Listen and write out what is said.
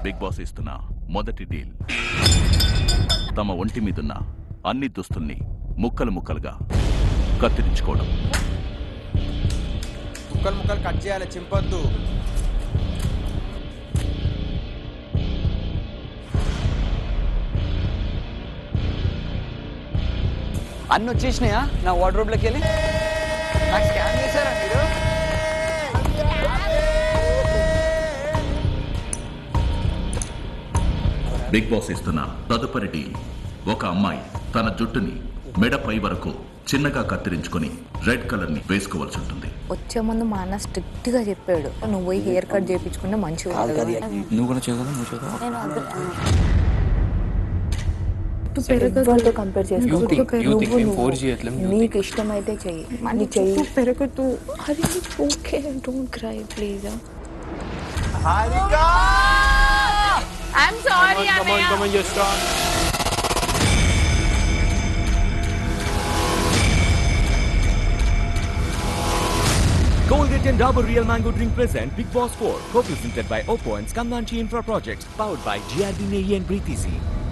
Big boss ఇస్తున్న మొదటి deal తమ ఒంటి మీదున్న అన్ని దుస్తుల్ని ముక్కలు ముక్కలుగా కత్తిరించుకోవడం ముక్కలు ముక్కలు కట్ చేయాలి చింపొద్దు అన్ని వచ్చేసినాయా నా వార్డ్రోబ్లోకి వెళ్ళి నాకు స్కాన్ చేశారా మీరు బిగ్ బాస్ ఇస్తున్న తదుపరి డీల్ ఒక అమ్మాయి తన జుట్టుని మెడపై వరకు చిన్నగా కత్తిరించుకొని రెడ్ కలర్ ని వేసుకోవాల్సి ఉంటుంది వచ్చే ముందు మా అన్న స్ట్రిక్ట్ గా చెప్పాడు నువ్వు పోయి హెయిర్ కట్ చేయించుకుంటే మంచిగా ఉంటుంది. నువ్వు కూడా చేయగలవు నువ్వు చేయగలవు నేను అగ్రి- వాళ్ళతో కంపేర్ చేసుకో You think- you think నువ్వు నేను నువ్వు. force చేయట్లేదు, you నీకు ఇష్టమైతే చెయ్యి నీ చెయ్యి పెరగదు అది okay don't cry please I'm sorry Colgate and Dabur Real Mango Drink present Big Boss 4, co-presented by Oppo and Skandanchi Infra Projects, powered by GRB Navy and Breathe Easy.